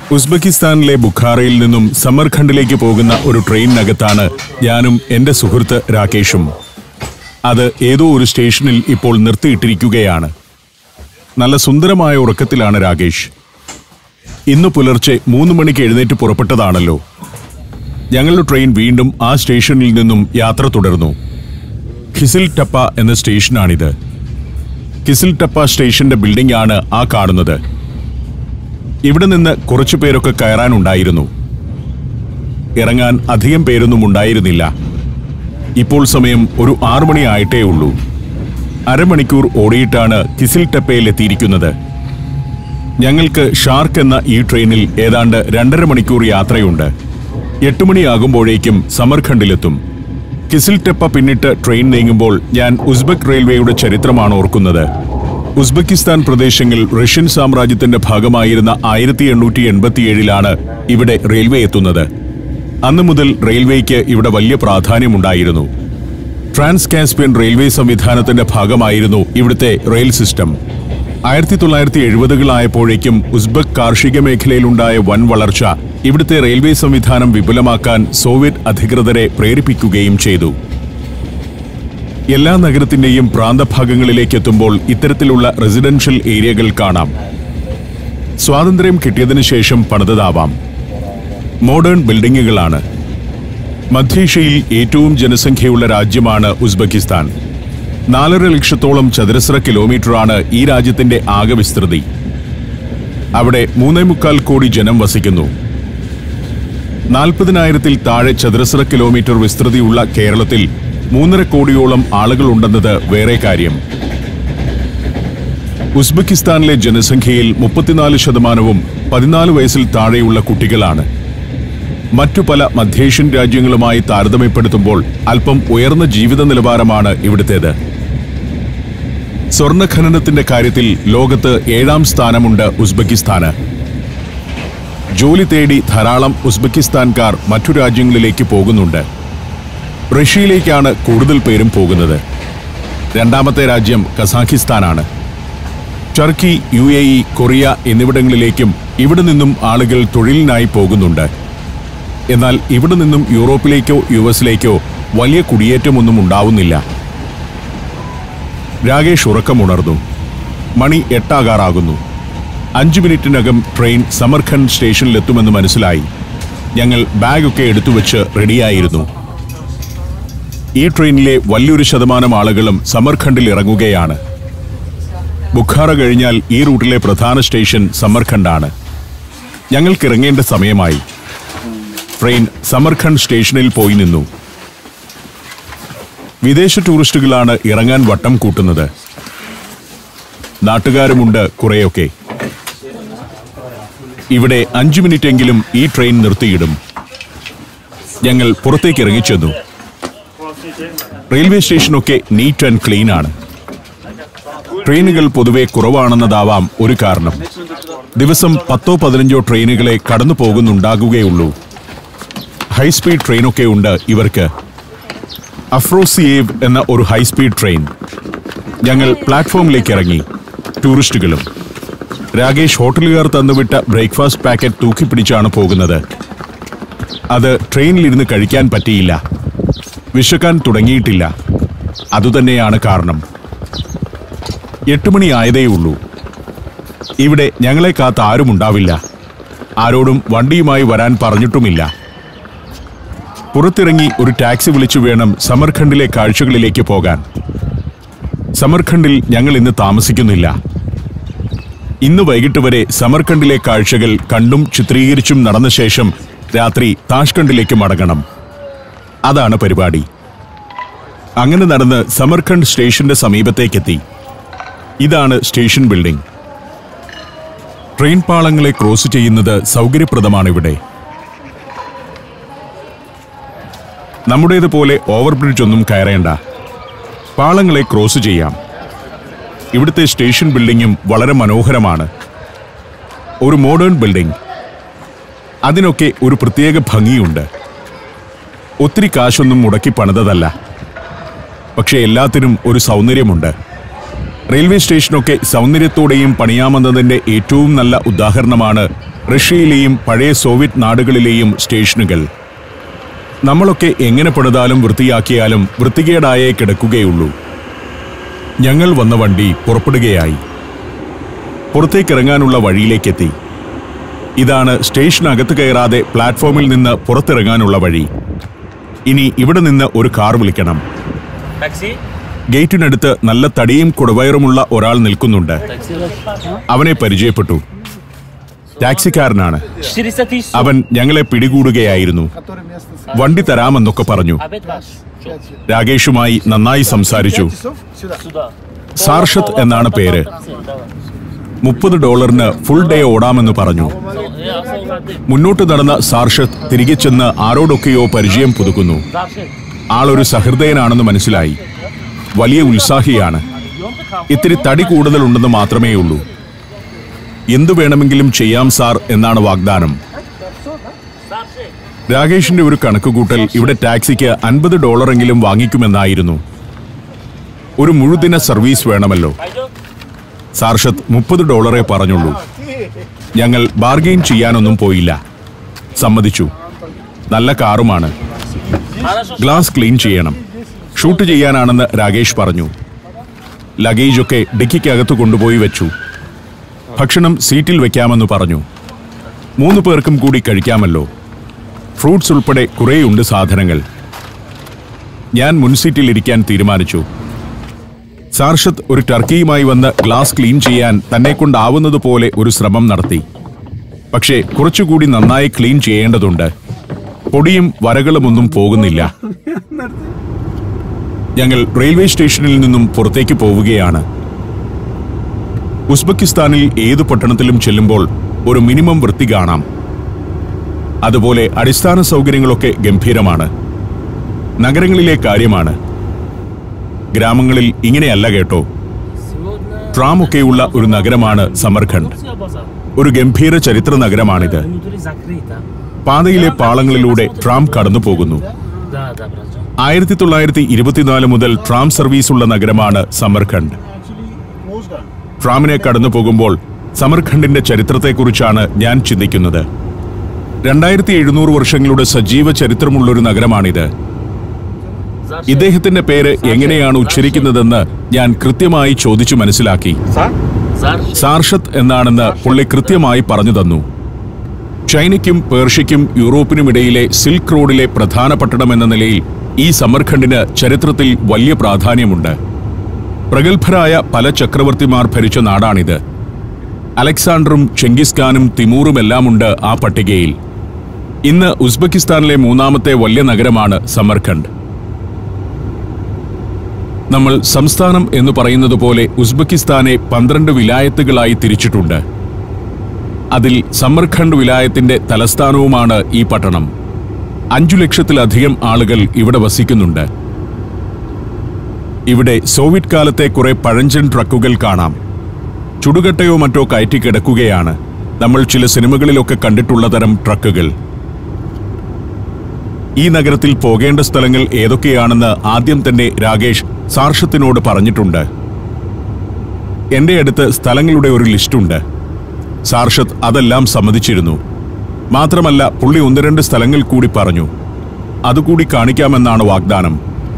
ഉസ്ബെക്കിസ്ഥാനിലെ ബുഖാറയിൽ നിന്നും സമർഖണ്ഡിലേക്ക് പോകുന്ന ഒരു ട്രെയിനിനകത്താണ് ഞാനും എന്റെ സുഹൃത്ത് രാകേഷും അത് ഏതോ ഒരു സ്റ്റേഷനിൽ ഇപ്പോൾ നിർത്തിയിട്ടിരിക്കുകയാണ് നല്ല സുന്ദരമായ ഉറക്കത്തിലാണ് രാകേഷ് ഇന്ന് പുലർച്ചെ മൂന്ന് മണിക്ക് എഴുന്നേറ്റ് പുറപ്പെട്ടതാണല്ലോ ഞങ്ങളുടെ ട്രെയിൻ വീണ്ടും ആ സ്റ്റേഷനിൽ നിന്നും യാത്ര തുടർന്നു ഖിസിൽ ടപ്പ എന്ന സ്റ്റേഷനാണിത് കിസിൽ ടപ്പ സ്റ്റേഷന്റെ ബിൽഡിംഗ് ആണ് ആ കാണുന്നത് ഇവിടെ നിന്ന് കുറച്ചു പേരൊക്കെ കയറാനുണ്ടായിരുന്നു ഇറങ്ങാൻ അധികം പേരൊന്നും ഉണ്ടായിരുന്നില്ല ഇപ്പോൾ സമയം ഒരു ആറു മണി ആയിട്ടേ ഉള്ളൂ അരമണിക്കൂർ ഓടിയിട്ടാണ് കിസിൽ ടപ്പയിൽ എത്തിയിരിക്കുന്നത് ഞങ്ങൾക്ക് ഷാർക്ക് എന്ന ഈ ട്രെയിനിൽ ഏതാണ്ട് രണ്ടര മണിക്കൂർ യാത്രയുണ്ട് എട്ട് മണിയാകുമ്പോഴേക്കും സമർഖണ്ഡിലെത്തും കിസിൽ ടെപ്പ പിന്നിട്ട് ട്രെയിൻ നീങ്ങുമ്പോൾ ഞാൻ ഉസ്ബെക് റെയിൽവേയുടെ ചരിത്രമാണ് ഓർക്കുന്നത് ഉസ്ബെക്കിസ്ഥാൻ പ്രദേശങ്ങൾ റഷ്യൻ സാമ്രാജ്യത്തിന്റെ ഭാഗമായിരുന്ന ആയിരത്തി എണ്ണൂറ്റി എൺപത്തിയേഴിലാണ് ഇവിടെ റെയിൽവേ എത്തുന്നത് അന്നു മുതൽ റെയിൽവേക്ക് ഇവിടെ വലിയ പ്രാധാന്യമുണ്ടായിരുന്നു ട്രാൻസ് കാസ്പിയൻ റെയിൽവേ സംവിധാനത്തിന്റെ ഭാഗമായിരുന്നു ഇവിടുത്തെ റെയിൽ സിസ്റ്റം ആയിരത്തി തൊള്ളായിരത്തി എഴുപതുകളായപ്പോഴേക്കും ഉസ്ബെക് കാർഷിക മേഖലയിലുണ്ടായ വൻ വളർച്ച ഇവിടുത്തെ റെയിൽവേ സംവിധാനം വിപുലമാക്കാൻ സോവിയറ്റ് അധികൃതരെ പ്രേരിപ്പിക്കുകയും ചെയ്തു എല്ലാ നഗരത്തിന്റെയും പ്രാന്തഭാഗങ്ങളിലേക്ക് എത്തുമ്പോൾ ഇത്തരത്തിലുള്ള റെസിഡൻഷ്യൽ ഏരിയകൾ കാണാം സ്വാതന്ത്ര്യം കിട്ടിയതിനു ശേഷം പണിതതാവാം മോഡേൺ ബിൽഡിങ്ങുകളാണ് മധ്യേഷ്യയിൽ ഏറ്റവും ജനസംഖ്യയുള്ള രാജ്യമാണ് ഉസ്ബെക്കിസ്ഥാൻ നാലര ലക്ഷത്തോളം ചതുരശ്ര കിലോമീറ്ററാണ് ഈ രാജ്യത്തിന്റെ ആകെ വിസ്തൃതി അവിടെ മൂന്നേ മുക്കാൽ കോടി ജനം വസിക്കുന്നു നാൽപ്പതിനായിരത്തിൽ താഴെ ചതുരശ്ര കിലോമീറ്റർ വിസ്തൃതിയുള്ള കേരളത്തിൽ മൂന്നര കോടിയോളം ആളുകളുണ്ടെന്നത് വേറെ കാര്യം ഉസ്ബെക്കിസ്ഥാനിലെ ജനസംഖ്യയിൽ മുപ്പത്തിനാല് ശതമാനവും പതിനാല് വയസ്സിൽ താഴെയുള്ള കുട്ടികളാണ് മറ്റു പല മധ്യേഷ്യൻ രാജ്യങ്ങളുമായി താരതമ്യപ്പെടുത്തുമ്പോൾ അല്പം ഉയർന്ന ജീവിത നിലവാരമാണ് ഇവിടുത്തേത് സ്വർണ്ണ ഖനനത്തിന്റെ കാര്യത്തിൽ ലോകത്ത് ഏഴാം സ്ഥാനമുണ്ട് ഉസ്ബെക്കിസ്ഥാന് ജോലി തേടി ധാരാളം ഉസ്ബെക്കിസ്ഥാൻകാർ മറ്റു രാജ്യങ്ങളിലേക്ക് പോകുന്നുണ്ട് റഷ്യയിലേക്കാണ് കൂടുതൽ പേരും പോകുന്നത് രണ്ടാമത്തെ രാജ്യം കസാഖിസ്ഥാനാണ് Turkey U A E Korea എന്നിവിടങ്ങളിലേക്കും ഇവിടെ നിന്നും ആളുകൾ തൊഴിലിനായി പോകുന്നുണ്ട് എന്നാൽ ഇവിടെ നിന്നും യൂറോപ്പിലേക്കോ യു എസിലേക്കോ വലിയ കുടിയേറ്റമൊന്നും ഉണ്ടാവുന്നില്ല രാകേഷ് ഉറക്കമുണർന്നു മണി എട്ടാകാറാകുന്നു അഞ്ചു മിനിറ്റിനകം ട്രെയിൻ സമർഖണ്ഡ് സ്റ്റേഷനിലെത്തുമെന്ന് മനസ്സിലായി ഞങ്ങൾ ബാഗൊക്കെ എടുത്തുവെച്ച് റെഡിയായിരുന്നു ഈ ട്രെയിനിലെ വലിയൊരു ശതമാനം ആളുകളും സമർഖണ്ഡിൽ ഇറങ്ങുകയാണ് ബുഖാറ കഴിഞ്ഞാൽ ഈ റൂട്ടിലെ പ്രധാന സ്റ്റേഷൻ സമർഖണ്ഡാണ് ഞങ്ങൾക്ക് ഇറങ്ങേണ്ട സമയമായി ട്രെയിൻ സമർഖണ്ഡ് സ്റ്റേഷനിൽ പോയി നിന്നു വിദേശ ടൂറിസ്റ്റുകളാണ് ഇറങ്ങാൻ വട്ടം കൂട്ടുന്നത് നാട്ടുകാരുമുണ്ട് കുറെയൊക്കെ ഇവിടെ അഞ്ചു മിനിറ്റെങ്കിലും ഈ ട്രെയിൻ നിർത്തിയിടും ഞങ്ങൾ പുറത്തേക്ക് ഇറങ്ങിച്ചെന്നു റെയിൽവേ സ്റ്റേഷനൊക്കെ നീറ്റ് ആൻഡ് ക്ലീൻ ആണ് ട്രെയിനുകൾ പൊതുവെ കുറവാണെന്നതാവാം ഒരു കാരണം ദിവസം പത്തോ പതിനഞ്ചോ ട്രെയിനുകളെ കടന്നു പോകുന്നുണ്ടാകുകയുള്ളൂ ഹൈസ്പീഡ് ട്രെയിനൊക്കെ ഉണ്ട് ഇവർക്ക് അഫ്രോസിയേവ് എന്ന ഒരു ഹൈസ്പീഡ് ട്രെയിൻ ഞങ്ങൾ പ്ലാറ്റ്ഫോമിലേക്ക് ഇറങ്ങി ടൂറിസ്റ്റുകളും രാകേഷ് ഹോട്ടലുകാർ തന്നുവിട്ട ബ്രേക്ക്ഫാസ്റ്റ് പാക്കറ്റ് തൂക്കിപ്പിടിച്ചാണ് പോകുന്നത് അത് ട്രെയിനിലിരുന്ന് കഴിക്കാൻ പറ്റിയില്ല വിശക്കാൻ തുടങ്ങിയിട്ടില്ല അതുതന്നെയാണ് കാരണം എട്ട് മണി ആയതേ ഉള്ളൂ ഇവിടെ ഞങ്ങളെ കാത്ത് ആരും ഉണ്ടാവില്ല ആരോടും വണ്ടിയുമായി വരാൻ പറഞ്ഞിട്ടുമില്ല പുറത്തിറങ്ങി ഒരു ടാക്സി വിളിച്ചു വേണം സമർഖണ്ഡിലെ കാഴ്ചകളിലേക്ക് പോകാൻ സമർഖണ്ഡിൽ ഞങ്ങൾ ഇന്ന് താമസിക്കുന്നില്ല ഇന്ന് വൈകിട്ട് വരെ സമർഖണ്ഡിലെ കാഴ്ചകൾ കണ്ടും ചിത്രീകരിച്ചും നടന്ന ശേഷം രാത്രി താഷ്കണ്ടിലേക്ക് മടങ്ങണം അതാണ് പരിപാടി അങ്ങനെ നടന്ന് സമർഖണ്ഡ് സ്റ്റേഷന്റെ സമീപത്തേക്കെത്തി ഇതാണ് സ്റ്റേഷൻ ബിൽഡിംഗ് ട്രെയിൻ പാളങ്ങളെ ക്രോസ് ചെയ്യുന്നത് സൗകര്യപ്രദമാണ് ഇവിടെ നമ്മുടേതുപോലെ ഓവർബ്രിഡ്ജ് ഒന്നും കയറേണ്ട പാളങ്ങളെ ക്രോസ് ചെയ്യാം ഇവിടുത്തെ സ്റ്റേഷൻ ബിൽഡിങ്ങും വളരെ മനോഹരമാണ് ഒരു മോഡേൺ ബിൽഡിംഗ് അതിനൊക്കെ ഒരു പ്രത്യേക ഭംഗിയുണ്ട് ഒത്തിരി കാശൊന്നും മുടക്കി പണിതതല്ല പക്ഷേ എല്ലാത്തിനും ഒരു സൗന്ദര്യമുണ്ട് റെയിൽവേ സ്റ്റേഷനൊക്കെ സൗന്ദര്യത്തോടെയും പണിയാമെന്നതിന്റെ ഏറ്റവും നല്ല ഉദാഹരണമാണ് റഷ്യയിലെയും പഴയ സോവിയറ്റ് നാടുകളിലെയും സ്റ്റേഷനുകൾ നമ്മളൊക്കെ എങ്ങനെ പണിതാലും വൃത്തിയാക്കിയാലും വൃത്തികേടായേ കിടക്കുകയുള്ളൂ ഞങ്ങൾ വന്ന വണ്ടി പുറപ്പെടുകയായി പുറത്തേക്കിറങ്ങാനുള്ള വഴിയിലേക്കെത്തി ഇതാണ് സ്റ്റേഷനകത്ത് കയറാതെ പ്ലാറ്റ്ഫോമിൽ നിന്ന് പുറത്തിറങ്ങാനുള്ള വഴി ഇനി ഇവിടെ നിന്ന് ഒരു കാർ വിളിക്കണം Taxi? ഗേറ്റിനടുത്ത് നല്ല തടിയും കുടവയറുമുള്ള ഒരാൾ നിൽക്കുന്നുണ്ട് Taxi? അവനെ പരിചയപ്പെട്ടു ടാക്സിക്കാരനാണ് 400 тысяч. അവൻ ഞങ്ങളെ പിടികൂടുകയായിരുന്നു который место с വണ്ടി തരാമെന്നൊക്കെ പറഞ്ഞു Опять ваш? Чё? രാകേഷുമായി നന്നായി സംസാരിച്ചു часов сюда. Сюда. സാർഷത്ത് എന്നാണ് പേര് Давай. മുപ്പത് ഡോളറിന് ഫുൾ ഡേ ഓടാമെന്ന് പറഞ്ഞു Я солдаты. മുന്നോട്ട് നടന്ന സാർഷത്ത് തിരികെ ചെന്ന് ആരോടൊക്കെയോ പരിചയം പുതുക്കുന്നു Дальше. ആളൊരു സഹൃദയനാണെന്ന് മനസ്സിലായി വലിയ ഉത്സാഹിയാണ് ഇത്തിരി തടി കൂടുതലുണ്ടെന്ന് മാത്രമേ ഉള്ളൂ എന്തു വേണമെങ്കിലും ചെയ്യാം സാർ എന്നാണ് വാഗ്ദാനം Дальше. രാകേഷിന്റെ ഒരു കണക്കുകൂട്ടൽ ഇവിടെ ടാക്സിക്ക് അൻപത് ഡോളറെങ്കിലും വാങ്ങിക്കുമെന്നായിരുന്നു ഒരു മുഴുദിന സർവീസ് വേണമല്ലോ Пойдет? സാർഷത്ത് മുപ്പത് ഡോളറേ പറഞ്ഞുള്ളൂ ഞങ്ങൾ ബാർഗെയിൻ ചെയ്യാനൊന്നും പോയില്ല സമ്മതിച്ചു നല്ല കാറുമാണ് Хорошо. ഗ്ലാസ് ക്ലീൻ ചെയ്യണം ഷൂട്ട് ചെയ്യാനാണെന്ന് രാകേഷ് പറഞ്ഞു ലഗേജൊക്കെ ഡിക്കിക്കകത്ത് കൊണ്ടുപോയി വെച്ചു ഭക്ഷണം സീറ്റിൽ വെക്കാമെന്ന് പറഞ്ഞു മൂന്ന് പേർക്കും കൂടി കഴിക്കാമല്ലോ ഫ്രൂട്ട്സ് ഉൾപ്പെടെ കുറേയുണ്ട് സാധനങ്ങൾ ഞാൻ മുൻസീറ്റിൽ ഇരിക്കാൻ തീരുമാനിച്ചു സാർഷത്ത് ഒരു ടർക്കിയുമായി വന്ന് ഗ്ലാസ് ക്ലീൻ ചെയ്യാൻ തന്നെ കൊണ്ടാവുന്നതുപോലെ ഒരു ശ്രമം നടത്തി പക്ഷേ കുറച്ചുകൂടി നന്നായി ക്ലീൻ ചെയ്യേണ്ടതുണ്ട് പൊടിയും വരകളുമൊന്നും പോകുന്നില്ല ഞങ്ങൾ റെയിൽവേ സ്റ്റേഷനിൽ നിന്നും പുറത്തേക്ക് പോവുകയാണ് ഉസ്ബെക്കിസ്ഥാനിൽ ഏതു പട്ടണത്തിലും ചെല്ലുമ്പോൾ ഒരു മിനിമം വൃത്തി കാണാം അതുപോലെ അടിസ്ഥാന സൗകര്യങ്ങളൊക്കെ ഗംഭീരമാണ് നഗരങ്ങളിലെ കാര്യമാണ് ഗ്രാമങ്ങളിൽ ഇങ്ങനെയല്ല കേട്ടോ Сегодня... ട്രാമൊക്കെയുള്ള ഒരു നഗരമാണ് സമർഖണ്ഡ് Турция базар. ഒരു ഗംഭീര ചരിത്ര നഗരമാണിത് Внутри закрыто. പാതയിലെ പാളങ്ങളിലൂടെ ട്രാം കടന്നു പോകുന്നു Да, да, братан. ആയിരത്തി തൊള്ളായിരത്തി ഇരുപത്തിനാല് മുതൽ ട്രാം സർവീസുള്ള നഗരമാണ് സമർഖണ്ഡ് Close down. ട്രാമിനെ കടന്നു പോകുമ്പോൾ സമർഖണ്ഡിന്റെ ചരിത്രത്തെക്കുറിച്ചാണ് ഞാൻ ചിന്തിക്കുന്നത് രണ്ടായിരത്തി എഴുന്നൂറ് വർഷങ്ങളുടെ സജീവ ചരിത്രമുള്ളൊരു നഗരമാണിത് Дальше. ഇദ്ദേഹത്തിന്റെ പേര് എങ്ങനെയാണ് ഉച്ചരിക്കുന്നതെന്ന് ഞാൻ കൃത്യമായി ചോദിച്ചു മനസ്സിലാക്കി Дальше. സാർഷത്ത് എന്നാണെന്ന് പുള്ളി കൃത്യമായി പറഞ്ഞു തന്നു ചൈനയ്ക്കും പേർഷ്യയ്ക്കും യൂറോപ്പിനുമിടയിലെ സിൽക്ക് റോഡിലെ പ്രധാന പട്ടണം എന്ന നിലയിൽ ഈ സമർഖണ്ഡിന് ചരിത്രത്തിൽ വലിയ പ്രാധാന്യമുണ്ട് പ്രഗത്ഭരായ പല ചക്രവർത്തിമാർ ഭരിച്ച നാടാണിത് അലക്സാണ്ടറും ചെങ്കിസ് ഖാനും തിമൂറുമെല്ലാമുണ്ട് ആ പട്ടികയിൽ ഇന്ന് ഉസ്ബെക്കിസ്ഥാനിലെ മൂന്നാമത്തെ വലിയ നഗരമാണ് സമർഖണ്ഡ് നമ്മൾ സംസ്ഥാനം എന്ന് പറയുന്നത് പോലെ ഉസ്ബെക്കിസ്ഥാനെ പന്ത്രണ്ട് വിലായത്തുകളായി തിരിച്ചിട്ടുണ്ട് അതിൽ സമർഖണ്ഡ് വിലായത്തിന്റെ തലസ്ഥാനവുമാണ് ഈ പട്ടണം അഞ്ചു ലക്ഷത്തിലധികം ആളുകൾ ഇവിടെ വസിക്കുന്നുണ്ട് ഇവിടെ സോവിയറ്റ് കാലത്തെ കുറെ പഴഞ്ചൻ ട്രക്കുകൾ കാണാം ചുടുകട്ടയോ മറ്റോ കയറ്റി കിടക്കുകയാണ് നമ്മൾ ചില സിനിമകളിലൊക്കെ കണ്ടിട്ടുള്ള തരം ട്രക്കുകൾ ഈ നഗരത്തിൽ പോകേണ്ട സ്ഥലങ്ങൾ ഏതൊക്കെയാണെന്ന് ആദ്യം തന്നെ രാകേഷ് സാർഷത്തിനോട് പറഞ്ഞിട്ടുണ്ട് എന്റെ അടുത്ത് സ്ഥലങ്ങളുടെ ഒരു ലിസ്റ്റുണ്ട് സാർഷത്ത് അതെല്ലാം സമ്മതിച്ചിരുന്നു മാത്രമല്ല പുള്ളി ഒന്ന് രണ്ട് സ്ഥലങ്ങൾ കൂടി പറഞ്ഞു അതുകൂടി കാണിക്കാമെന്നാണ് വാഗ്ദാനം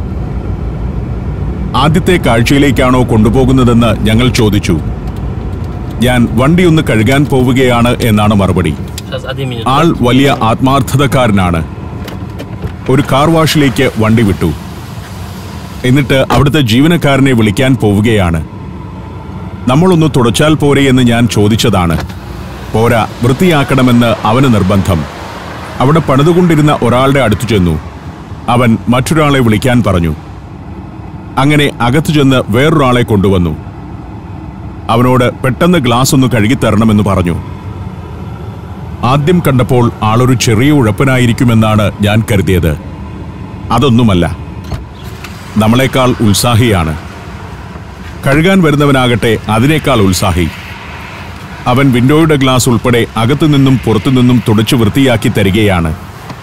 ആദ്യത്തെ കാഴ്ചയിലേക്കാണോ കൊണ്ടുപോകുന്നതെന്ന് ഞങ്ങൾ ചോദിച്ചു ഞാൻ വണ്ടി ഒന്ന് കഴുകാൻ പോവുകയാണ് എന്നാണ് മറുപടി Сейчас, один минут. ആൾ വലിയ ആത്മാർത്ഥതക്കാരനാണ് ഒരു കാർ വാഷിലേക്ക് വണ്ടി വിട്ടു എന്നിട്ട് അവിടുത്തെ ജീവനക്കാരനെ വിളിക്കാൻ പോവുകയാണ് നമ്മളൊന്ന് തുടച്ചാൽ പോരെ എന്ന് ഞാൻ ചോദിച്ചതാണ് പോരാ വൃത്തിയാക്കണമെന്ന് അവന് നിർബന്ധം അവിടെ പണിതുകൊണ്ടിരുന്ന ഒരാളുടെ അടുത്തു ചെന്നു അവൻ മറ്റൊരാളെ വിളിക്കാൻ പറഞ്ഞു അങ്ങനെ അകത്തു ചെന്ന് വേറൊരാളെ കൊണ്ടുവന്നു അവനോട് പെട്ടെന്ന് ഗ്ലാസ് ഒന്ന് കഴുകിത്തരണമെന്ന് പറഞ്ഞു ആദ്യം കണ്ടപ്പോൾ ആളൊരു ചെറിയ ഉഴപ്പനായിരിക്കുമെന്നാണ് ഞാൻ കരുതിയത് അതൊന്നുമല്ല നമ്മളെക്കാൾ ഉത്സാഹിയാണ് കഴുകാൻ വരുന്നവനാകട്ടെ അതിനേക്കാൾ ഉത്സാഹി അവൻ വിൻഡോയുടെ ഗ്ലാസ് ഉൾപ്പെടെ അകത്തുനിന്നും പുറത്തുനിന്നും തുടച്ചു വൃത്തിയാക്കി തരികയാണ്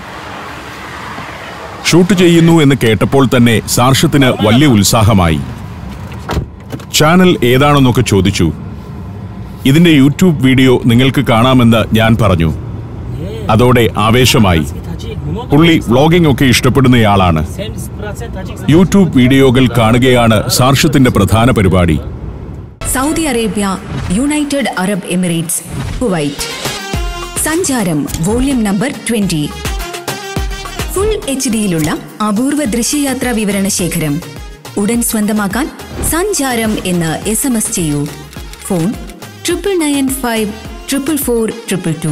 ഷൂട്ട് ചെയ്യുന്നു എന്ന് കേട്ടപ്പോൾ തന്നെ സാർഷത്തിന് വലിയ ഉത്സാഹമായി ചാനൽ ഏതാണെന്നൊക്കെ ചോദിച്ചു ഇതിന്റെ യൂട്യൂബ് വീഡിയോ നിങ്ങൾക്ക് കാണാമെന്ന് ഞാൻ പറഞ്ഞു അതോടെ ആവേശമായി പുള്ളി വ്ളോഗിംഗ് ഒക്കെ ഇഷ്ടപ്പെടുന്നയാളാണ് യൂട്യൂബ് വീഡിയോകൾ കാണുകയാണ് സാർഷ്യത്തിന്റെ പ്രധാന പരിപാടി Saudi Arabia United Arab Emirates Kuwait സഞ്ചാരം volume number twenty full H ഡിയിലുള്ള അപൂർവ ദൃശ്യയാത്രാ വിവരണ ശേഖരം ഉടൻ സ്വന്തമാക്കാൻ സഞ്ചാരം എന്ന് എസ് എം എസ് ചെയ്യൂ phone triple nine five triple four triple two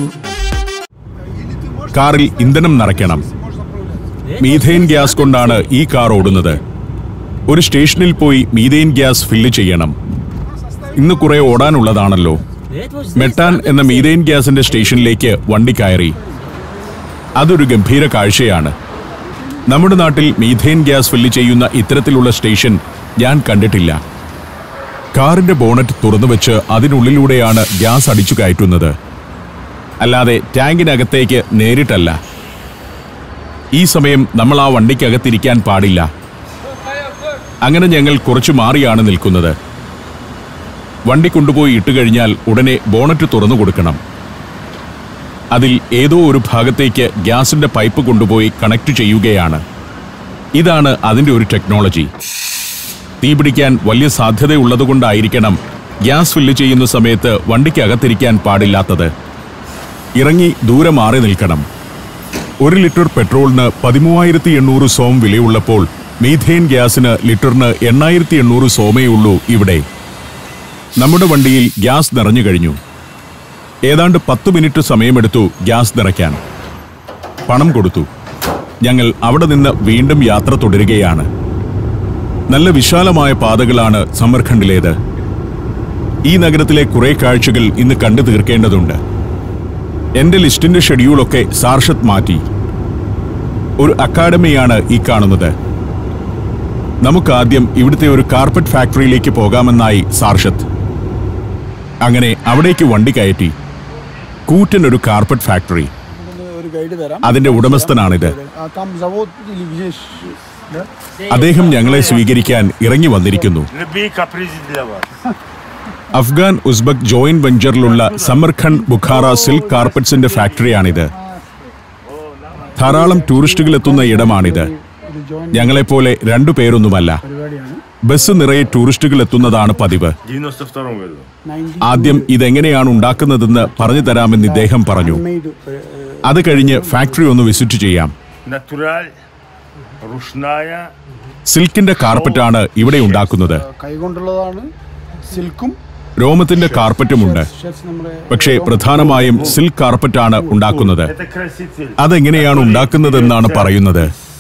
കാറിൽ ഇന്ധനം നിറയ്ക്കണം മീഥേൻ ഗ്യാസ് കൊണ്ടാണ് ഈ കാർ ഓടുന്നത് ഒരു സ്റ്റേഷനിൽ പോയി മീഥേൻ ഗ്യാസ് ഫില്ല് ചെയ്യണം ഇന്ന് കുറെ ഓടാനുള്ളതാണല്ലോ മെട്ടാൻ എന്ന മീഥേൻ ഗ്യാസിന്റെ സ്റ്റേഷനിലേക്ക് വണ്ടി കയറി അതൊരു ഗംഭീര കാഴ്ചയാണ് നമ്മുടെ നാട്ടിൽ മീഥേൻ ഗ്യാസ് ഫില്ല് ചെയ്യുന്ന ഇത്തരത്തിലുള്ള സ്റ്റേഷൻ ഞാൻ കണ്ടിട്ടില്ല കാറിന്റെ ബോണറ്റ് തുറന്നു വെച്ച് അതിനുള്ളിലൂടെയാണ് ഗ്യാസ് അടിച്ചു കയറ്റുന്നത് അല്ലാതെ ടാങ്കിനകത്തേക്ക് നേരിട്ടല്ല ഈ സമയം നമ്മൾ ആ വണ്ടിക്കകത്തിരിക്കാൻ പാടില്ല അങ്ങനെ ഞങ്ങൾ കുറച്ചു മാറിയാണ് നിൽക്കുന്നത് വണ്ടി കൊണ്ടുപോയി ഇട്ടുകഴിഞ്ഞാൽ ഉടനെ ബോണറ്റ് തുറന്നു കൊടുക്കണം അതിൽ ഏതോ ഒരു ഭാഗത്തേക്ക് ഗ്യാസിന്റെ പൈപ്പ് കൊണ്ടുപോയി കണക്ട് ചെയ്യുകയാണ് ഇതാണ് അതിന്റെ ഒരു ടെക്നോളജി തീപിടിക്കാൻ വലിയ സാധ്യതയുള്ളതുകൊണ്ടായിരിക്കണം ഗ്യാസ് ഫില്ല് ചെയ്യുന്ന സമയത്ത് വണ്ടിക്കകത്തിരിക്കാൻ പാടില്ലാത്തത് ഇറങ്ങി ദൂരെ മാറി നിൽക്കണം ഒരു ലിറ്റർ പെട്രോളിന് പതിമൂവായിരത്തി എണ്ണൂറ് സോം വിലയുള്ളപ്പോൾ മീഥേൻ ഗ്യാസിന് ലിറ്ററിന് എണ്ണായിരത്തി എണ്ണൂറ് സോമേ ഉള്ളൂ ഇവിടെ നമ്മുടെ വണ്ടിയിൽ ഗ്യാസ് നിറഞ്ഞു കഴിഞ്ഞു ഏതാണ്ട് പത്ത് മിനിറ്റ് സമയമെടുത്തു ഗ്യാസ് നിറയ്ക്കാൻ പണം കൊടുത്തു ഞങ്ങൾ അവിടെ നിന്ന് വീണ്ടും യാത്ര തുടരുകയാണ് നല്ല വിശാലമായ പാതകളാണ് സമർഖണ്ഡിലേത് ഈ നഗരത്തിലെ കുറെ കാഴ്ചകൾ ഇന്ന് കണ്ടു തീർക്കേണ്ടതുണ്ട് എന്റെ ലിസ്റ്റിന്റെ ഷെഡ്യൂളൊക്കെ സാർഷത്ത് മാറ്റി ഒരു അക്കാഡമിയാണ് ഈ കാണുന്നത് നമുക്ക് ആദ്യം ഇവിടുത്തെ ഒരു കാർപ്പറ്റ് ഫാക്ടറിയിലേക്ക് പോകാമെന്നായി സാർഷത്ത് അങ്ങനെ അവിടേക്ക് വണ്ടി കയറ്റി കൂറ്റൻ ഒരു കാർപ്പറ്റ് ഫാക്ടറി ഒരു ഗൈഡ് തരാം അതിന്റെ ഉടമസ്ഥനാണിത് ആ, താം സവോത് വിജേഷ് അദ്ദേഹം ഞങ്ങളെ സ്വീകരിക്കാൻ ഇറങ്ങി വന്നിരിക്കുന്നു Любые капризы для вас. അഫ്ഗാൻ ഉസ്ബക് ജോയിന്റ് വെഞ്ചറിലുള്ള സമർഖണ്ഡ് ബുഖാറ സിൽക്ക് കാർപ്പറ്റ്സിന്റെ ഫാക്ടറിയാണിത് ധാരാളം ടൂറിസ്റ്റുകൾ എത്തുന്ന ഇടമാണിത് ഇത് ജോയിൻ ഞങ്ങളെപ്പോലെ രണ്ടു പേരൊന്നുമല്ല പരിപാടിയാണ് ബസ് നിറയെ ടൂറിസ്റ്റുകൾ എത്തുന്നതാണ് പതിവ് В 92 году. നയൻറ്റി ആദ്യം ഇതെങ്ങനെയാണ് ഉണ്ടാക്കുന്നതെന്ന് പറഞ്ഞു തരാമെന്ന് ഇദ്ദേഹം പറഞ്ഞു മെയ്ഡ് അത് കഴിഞ്ഞ് ഫാക്ടറി ഒന്ന് വിസിറ്റ് ചെയ്യാം Натураль, рушная, സിൽക്കിന്റെ കാർപ്പറ്റാണ് ഇവിടെ ഉണ്ടാക്കുന്നത് കൈകൊണ്ടുള്ളതാണ് സിൽക്കും രോമത്തിന്റെ കാർപ്പറ്റുമുണ്ട് ഷർട്ട്സ് നമ്മുടെ പക്ഷേ പ്രധാനമായും സിൽക്ക് കാർപ്പറ്റാണ് ഉണ്ടാക്കുന്നത് это краситель. അതെങ്ങനെയാണ് ഉണ്ടാക്കുന്നതെന്നാണ് പറയുന്നത്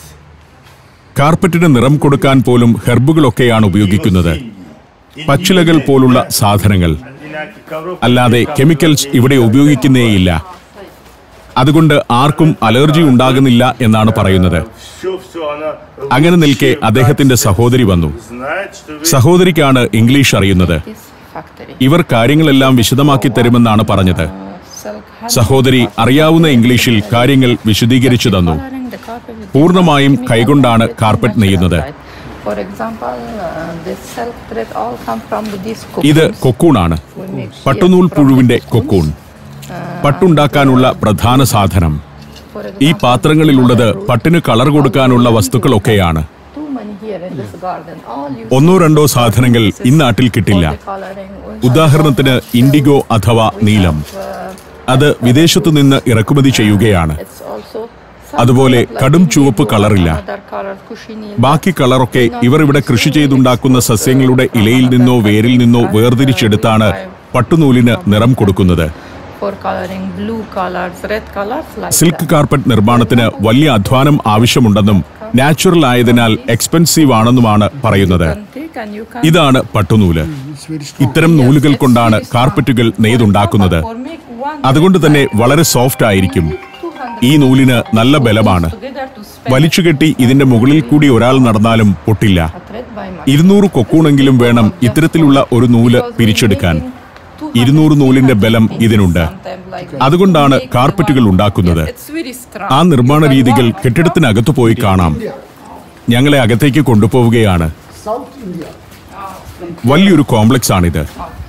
കാർപ്പറ്റിന് നിറം കൊടുക്കാൻ പോലും ഹെർബുകളൊക്കെയാണ് ഉപയോഗിക്കുന്നത് പച്ചിലകൾ പോലുള്ള സാധനങ്ങൾ Одинакий коробка. അല്ലാതെ കെമിക്കൽസ് ഇവിടെ ഉപയോഗിക്കുന്നേയില്ല അതുകൊണ്ട് ആർക്കും അലർജി ഉണ്ടാകുന്നില്ല എന്നാണ് പറയുന്നത് Все, все, она അങ്ങനെ നിൽക്കെ അദ്ദേഹത്തിന്റെ സഹോദരി വന്നു знает, что вы സഹോദരിക്കാണ് ഇംഗ്ലീഷ് അറിയുന്നത് this factory. ഇവർ കാര്യങ്ങളെല്ലാം വിശദമാക്കി തരുമെന്നാണ് പറഞ്ഞത് Silk has സഹോദരി അറിയാവുന്ന ഇംഗ്ലീഷിൽ കാര്യങ്ങൾ വിശദീകരിച്ചു തന്നു coloring the carpet with പൂർണ്ണമായും chemical കൈകൊണ്ടാണ് with കാർപ്പറ്റ് natural നെയ്യുന്നത് dyes. For example, uh, this silk thread all come from these ഇത് cocoons. കൊക്കൂണാണ് We make shears പട്ടുനൂൽ from പുഴുവിന്റെ the കൊക്കൂൺ cocoons. പട്ടുണ്ടാക്കാനുള്ള പ്രധാന സാധനം For ഈ example, പാത്രങ്ങളിലുള്ളത് fruit. പട്ടിന് കളർ കൊടുക്കാനുള്ള വസ്തുക്കളൊക്കെയാണ് Too many here in this garden. All you ഒന്നോ see രണ്ടോ is സാധനങ്ങൾ pieces ഈ നാട്ടിൽ കിട്ടില്ല for the coloring. We have ഉദാഹരണത്തിന് silk, ഇൻഡിഗോ അഥവാ we നീലം have, uh, അത് വിദേശത്തു നിന്ന് ഇറക്കുമതി ചെയ്യുകയാണ് it's also അതുപോലെ somewhat like കടും indigo ചുവപ്പ് or കളറില്ല. another color, cochinille. ബാക്കി കളറൊക്കെ ഇവർ ഇവിടെ കൃഷി ചെയ്തുണ്ടാക്കുന്ന സസ്യങ്ങളുടെ ഇലയിൽ നിന്നോ വേരിൽ നിന്നോ വേർതിരിച്ചെടുത്താണ് പട്ടുനൂലിന് നിറം കൊടുക്കുന്നത് for coloring blue colors, red colors like silk that. Carpet നിർമ്മാണത്തിന് വലിയ അധ്വാനം ആവശ്യമുണ്ടെന്നും നാച്ചുറൽ ആയതിനാൽ എക്സ്പെൻസീവ് ആണെന്നുമാണ് പറയുന്നത് You can take and you can ഇതാണ് പട്ടുനൂല് ഇറ്റ്സ് വെരി സ്ട്രോങ് ഇത്തരം നൂലുകൾ കൊണ്ടാണ് കാർപ്പറ്റുകൾ നെയ്തുണ്ടാക്കുന്നത് അതുകൊണ്ട് തന്നെ വളരെ സോഫ്റ്റ് ആയിരിക്കും ഈ നൂലിന് നല്ല ബലമാണ് വലിച്ചുകെട്ടി ഇതിന്റെ മുകളിൽ കൂടി ഒരാൾ നടന്നാലും പൊട്ടില്ല ഇരുന്നൂറ് കൊക്കൂണെങ്കിലും വേണം ഇത്തരത്തിലുള്ള ഒരു നൂല് പിരിച്ചെടുക്കാൻ ഇരുന്നൂറ് നൂലിന്റെ ബലം ഇതിനുണ്ട് അതുകൊണ്ടാണ് കാർപ്പറ്റുകൾ ഉണ്ടാക്കുന്നത് ആ നിർമ്മാണ രീതികൾ കെട്ടിടത്തിനകത്തു പോയി കാണാം ഞങ്ങളെ അകത്തേക്ക് കൊണ്ടുപോവുകയാണ് സൗത്ത് ഇന്ത്യ വലിയൊരു കോംപ്ലക്സ് ആണിത്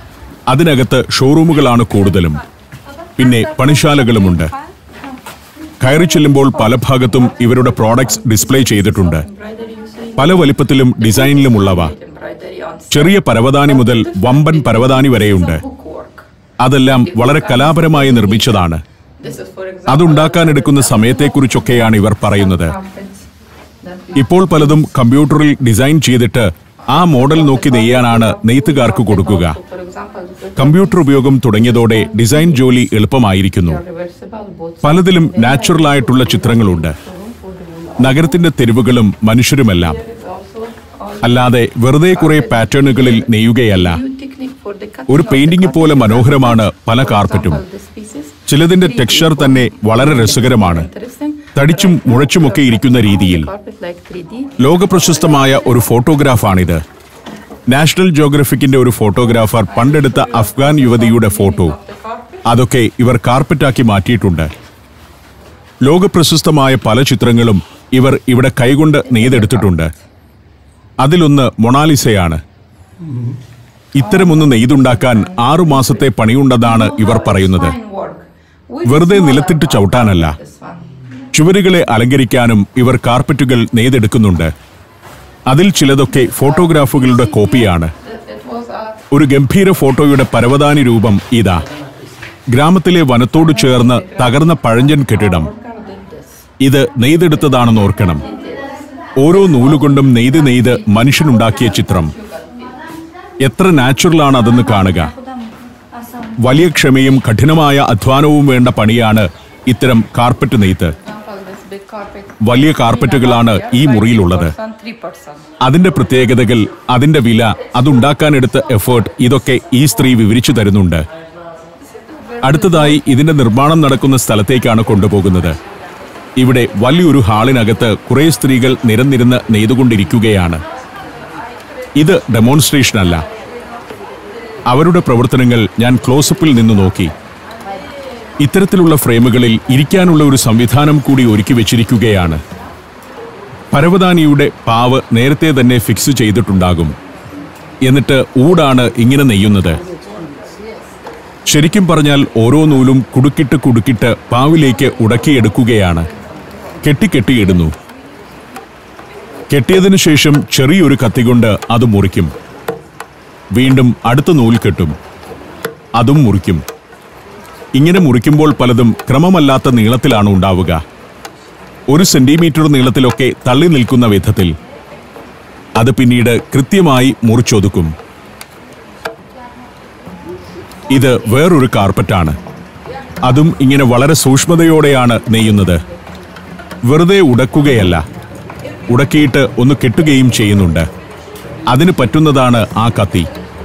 അതിനകത്ത് ഷോറൂമുകളാണ് കൂടുതലും പിന്നെ പണിശാലകളുമുണ്ട് കയറി ചെല്ലുമ്പോൾ പല ഭാഗത്തും ഇവരുടെ പ്രോഡക്ട്സ് ഡിസ്പ്ലേ ചെയ്തിട്ടുണ്ട് പല വലിപ്പത്തിലും ഡിസൈനിലുമുള്ളവ embroidery on ചെറിയ പരവതാനി മുതൽ വമ്പൻ പരവതാനി വരെയുണ്ട് bookwork. അതെല്ലാം വളരെ കലാപരമായി നിർമ്മിച്ചതാണ് This is, for example, അതുണ്ടാക്കാനെടുക്കുന്ന സമയത്തെക്കുറിച്ചൊക്കെയാണ് ഇവർ പറയുന്നത് carpets that we ഇപ്പോൾ പലതും കമ്പ്യൂട്ടറിൽ ഡിസൈൻ ചെയ്തിട്ട് ആ മോഡൽ നോക്കി നെയ്യാനാണ് നെയ്ത്തുകാർക്ക് കൊടുക്കുക for example, the കമ്പ്യൂട്ടർ ഉപയോഗം തുടങ്ങിയതോടെ ഡിസൈൻ ജോലി എളുപ്പമായിരിക്കുന്നു reversible both പലതിലും നാച്ചുറൽ ആയിട്ടുള്ള ചിത്രങ്ങളുണ്ട് നഗരത്തിന്റെ തെരുവുകളും മനുഷ്യരുമെല്ലാം അല്ലാതെ വെറുതെ കുറെ പാറ്റേണുകളിൽ നെയ്യുകയല്ല new technique for the cutting ഒരു of the പെയിന്റിംഗ് പോലെ carpet. മനോഹരമാണ് പല For കാർപ്പറ്റും example, these pieces, ചിലതിന്റെ 3D ടെക്സ്ചർ തന്നെ വളരെ രസകരമാണ് interesting. തടിച്ചും മുഴച്ചുമൊക്കെ ഇരിക്കുന്ന രീതിയിൽ Carpet like 3D. ലോകപ്രശസ്തമായ ഒരു ഫോട്ടോഗ്രാഫാണിത് നാഷണൽ ജോഗ്രഫിക്കിന്റെ ഒരു ഫോട്ടോഗ്രാഫർ പണ്ടെടുത്ത അഫ്ഗാൻ യുവതിയുടെ ഫോട്ടോ അതൊക്കെ ഇവർ കാർപ്പറ്റാക്കി മാറ്റിയിട്ടുണ്ട് ലോകപ്രശസ്തമായ പല ചിത്രങ്ങളും ഇവർ ഇവിടെ കൈകൊണ്ട് നെയ്തെടുത്തിട്ടുണ്ട് അതിലൊന്ന് മൊണാലിസയാണ് ഇത്തരമൊന്ന് നെയ്തുണ്ടാക്കാൻ ആറു മാസത്തെ പണിയുണ്ടെന്നാണ് ഇവർ പറയുന്നത് Fine work. With വെറുതെ smaller നിലത്തിട്ട് carpet ചവിട്ടാനല്ല like this one. ചുവരുകളെ അലങ്കരിക്കാനും ഇവർ കാർപ്പറ്റുകൾ നെയ്തെടുക്കുന്നുണ്ട് അതിൽ ചിലതൊക്കെ ഫോട്ടോഗ്രാഫുകളുടെ കോപ്പിയാണ് It it was a ഒരു ഗംഭീര ഫോട്ടോയുടെ പരവതാനി രൂപം ഇതാ ഗ്രാമത്തിലെ വനത്തോട് ചേർന്ന് തകർന്ന പഴഞ്ചൻ കെട്ടിടം worker did this. ഇത് നെയ്തെടുത്തതാണെന്ന് ഓർക്കണം ഓരോ നൂലുകൊണ്ടും നെയ്ത് നെയ്ത് മനുഷ്യനുണ്ടാക്കിയ ചിത്രം എത്ര നാച്ചുറലാണ് അതെന്ന് കാണുക വലിയ ക്ഷമയും കഠിനമായ അധ്വാനവും വേണ്ട പണിയാണ് ഇത്തരം കാർപ്പറ്റ് നെയ്ത്ത് example, this big carpet. വലിയ കാർപ്പറ്റുകളാണ് ഈ മുറിയിലുള്ളത് 3%. അതിന്റെ പ്രത്യേകതകൾ അതിന്റെ വില അതുണ്ടാക്കാനെടുത്ത എഫേർട്ട് ഇതൊക്കെ ഈ സ്ത്രീ വിവരിച്ചു തരുന്നുണ്ട് അടുത്തതായി ഇതിന്റെ നിർമ്മാണം നടക്കുന്ന സ്ഥലത്തേക്കാണ് കൊണ്ടുപോകുന്നത് ഇവിടെ വലിയൊരു ഹാളിനകത്ത് കുറെ സ്ത്രീകൾ നിരന്നിരുന്ന് നെയ്തുകൊണ്ടിരിക്കുകയാണ് ഇത് ഡെമോൺസ്ട്രേഷൻ അല്ല അവരുടെ പ്രവർത്തനങ്ങൾ ഞാൻ ക്ലോസപ്പിൽ നിന്ന് നോക്കി ഇത്തരത്തിലുള്ള ഫ്രെയിമുകളിൽ ഇരിക്കാനുള്ള ഒരു സംവിധാനം കൂടി ഒരുക്കി വെച്ചിരിക്കുകയാണ് പരവതാനിയുടെ പാവ് നേരത്തെ തന്നെ ഫിക്സ് ചെയ്തിട്ടുണ്ടാകും എന്നിട്ട് ഊടാണ് ഇങ്ങനെ നെയ്യുന്നത് ശരിക്കും പറഞ്ഞാൽ ഓരോ നൂലും കുടുക്കിട്ട് കുടുക്കിട്ട് പാവിലേക്ക് ഉടക്കിയെടുക്കുകയാണ് കെട്ടിക്കെട്ടിയിടുന്നു കെട്ടിയതിനു ശേഷം ചെറിയൊരു കത്തികൊണ്ട് അത് മുറിക്കും വീണ്ടും അടുത്ത നൂൽ കെട്ടും അതും മുറിക്കും ഇങ്ങനെ മുറിക്കുമ്പോൾ പലതും ക്രമമല്ലാത്ത നീളത്തിലാണ് ഉണ്ടാവുക ഒരു സെന്റിമീറ്റർ നീളത്തിലൊക്കെ തള്ളി നിൽക്കുന്ന വിധത്തിൽ അത് പിന്നീട് കൃത്യമായി മുറിച്ചൊതുക്കും ഇത് വേറൊരു കാർപ്പറ്റാണ് അതും ഇങ്ങനെ വളരെ സൂക്ഷ്മതയോടെയാണ് നെയ്യുന്നത് വെറുതെ ഉടക്കുകയല്ല ഉടക്കിയിട്ട് ഒന്ന് കെട്ടുകയും ചെയ്യുന്നുണ്ട് അതിന് പറ്റുന്നതാണ് ആ കത്തി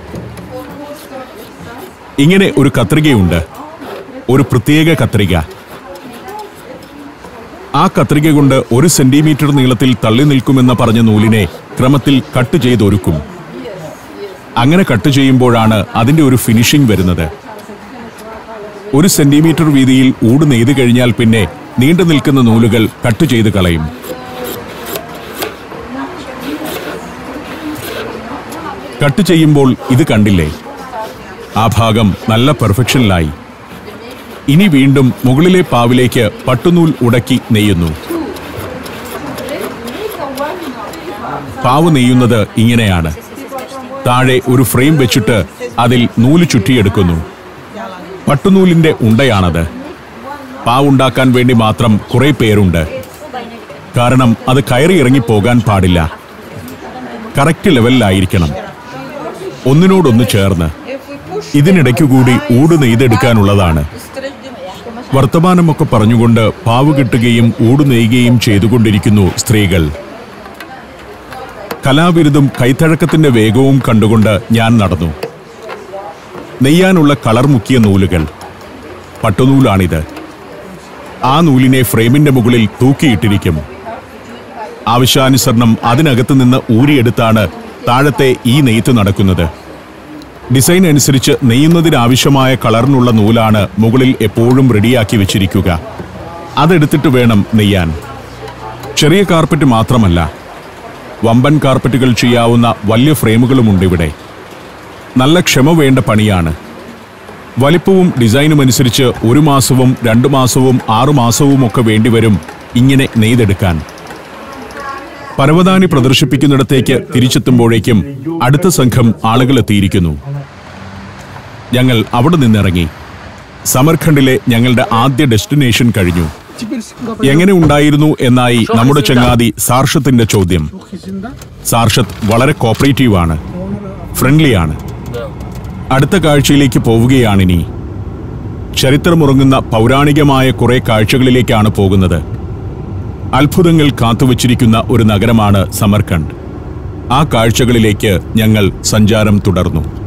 ഇങ്ങനെ ഒരു കത്രികയുണ്ട് ഒരു പ്രത്യേക കത്രിക ആ കത്രിക കൊണ്ട് ഒരു സെന്റിമീറ്റർ നീളത്തിൽ തള്ളി നിൽക്കുമെന്ന് പറഞ്ഞ നൂലിനെ ക്രമത്തിൽ കട്ട് ചെയ്തൊരുക്കും അങ്ങനെ കട്ട് ചെയ്യുമ്പോഴാണ് അതിന്റെ ഒരു ഫിനിഷിംഗ് വരുന്നത് ഒരു സെന്റിമീറ്റർ വീതിയിൽ ഊട് നെയ്ത് കഴിഞ്ഞാൽ പിന്നെ നീണ്ടു നിൽക്കുന്ന നൂലുകൾ കട്ട് ചെയ്ത് കളയും കട്ട് ചെയ്യുമ്പോൾ ഇത് കണ്ടില്ലേ ആ ഭാഗം നല്ല പെർഫെക്ഷനിലായി ഇനി വീണ്ടും മുകളിലെ പാവിലേക്ക് പട്ടുനൂൽ ഉടക്കി നെയ്യുന്നു പാവ് നെയ്യുന്നത് ഇങ്ങനെയാണ് താഴെ ഒരു ഫ്രെയിം വെച്ചിട്ട് അതിൽ നൂല് ചുറ്റിയെടുക്കുന്നു പട്ടുനൂലിന്റെ ഉണ്ടയാണത് പാവുണ്ടാക്കാൻ വേണ്ടി മാത്രം കുറെ പേരുണ്ട് കാരണം അത് കയറി ഇറങ്ങി പോകാൻ പാടില്ല കറക്റ്റ് ലെവലിലായിരിക്കണം ഒന്നിനോടൊന്ന് ചേർന്ന് ഇതിനിടയ്ക്കു കൂടി ഊട് നെയ്തെടുക്കാനുള്ളതാണ് വർത്തമാനമൊക്കെ പറഞ്ഞുകൊണ്ട് പാവ് കിട്ടുകയും ഊട് നെയ്യുകയും ചെയ്തുകൊണ്ടിരിക്കുന്നു സ്ത്രീകൾ കലാവിരുതും കൈത്തഴക്കത്തിന്റെ വേഗവും കണ്ടുകൊണ്ട് ഞാൻ നടന്നു നെയ്യാനുള്ള കളർ മുക്കിയ നൂലുകൾ പട്ടുനൂലാണിത് ആ നൂലിനെ ഫ്രെയിമിന്റെ മുകളിൽ തൂക്കിയിട്ടിരിക്കും ആവശ്യാനുസരണം അതിനകത്ത് നിന്ന് ഊരിയെടുത്താണ് താഴത്തെ ഈ നെയ്ത്ത് നടക്കുന്നത് ഡിസൈൻ അനുസരിച്ച് നെയ്യുന്നതിനാവശ്യമായ കളറിനുള്ള നൂലാണ് മുകളിൽ എപ്പോഴും റെഡിയാക്കി വെച്ചിരിക്കുക അതെടുത്തിട്ട് വേണം നെയ്യാൻ ചെറിയ കാർപ്പറ്റ് മാത്രമല്ല വമ്പൻ കാർപ്പറ്റുകൾ ചെയ്യാവുന്ന വലിയ ഫ്രെയിമുകളുമുണ്ട് ഇവിടെ നല്ല ക്ഷമ വേണ്ട പണിയാണ് വലിപ്പവും ഡിസൈനും അനുസരിച്ച് ഒരു മാസവും രണ്ടു മാസവും ആറു മാസവും ഒക്കെ വേണ്ടിവരും ഇങ്ങനെ നെയ്തെടുക്കാൻ പരവതാനി പ്രദർശിപ്പിക്കുന്നിടത്തേക്ക് തിരിച്ചെത്തുമ്പോഴേക്കും അടുത്ത സംഘം ആളുകൾ എത്തിയിരിക്കുന്നു ഞങ്ങൾ അവിടെ നിന്നിറങ്ങി സമർഖണ്ഡിലെ ഞങ്ങളുടെ ആദ്യ ഡെസ്റ്റിനേഷൻ കഴിഞ്ഞു എങ്ങനെ ഉണ്ടായിരുന്നു എന്നായി നമ്മുടെ ചങ്ങാതി സാർഷത്തിന്റെ ചോദ്യം സാർഷത്ത് വളരെ കോപ്പറേറ്റീവ് ആണ് ഫ്രണ്ട്ലി ആണ് Да. അടുത്ത കാഴ്ചയിലേക്ക് പോവുകയാണിനി ചരിത്രമുറങ്ങുന്ന പൗരാണികമായ കുറെ കാഴ്ചകളിലേക്കാണ് പോകുന്നത് അത്ഭുതങ്ങൾ കാത്തുവച്ചിരിക്കുന്ന ഒരു നഗരമാണ് സമർഖണ്ഡ് ആ കാഴ്ചകളിലേക്ക് ഞങ്ങൾ സഞ്ചാരം തുടർന്നു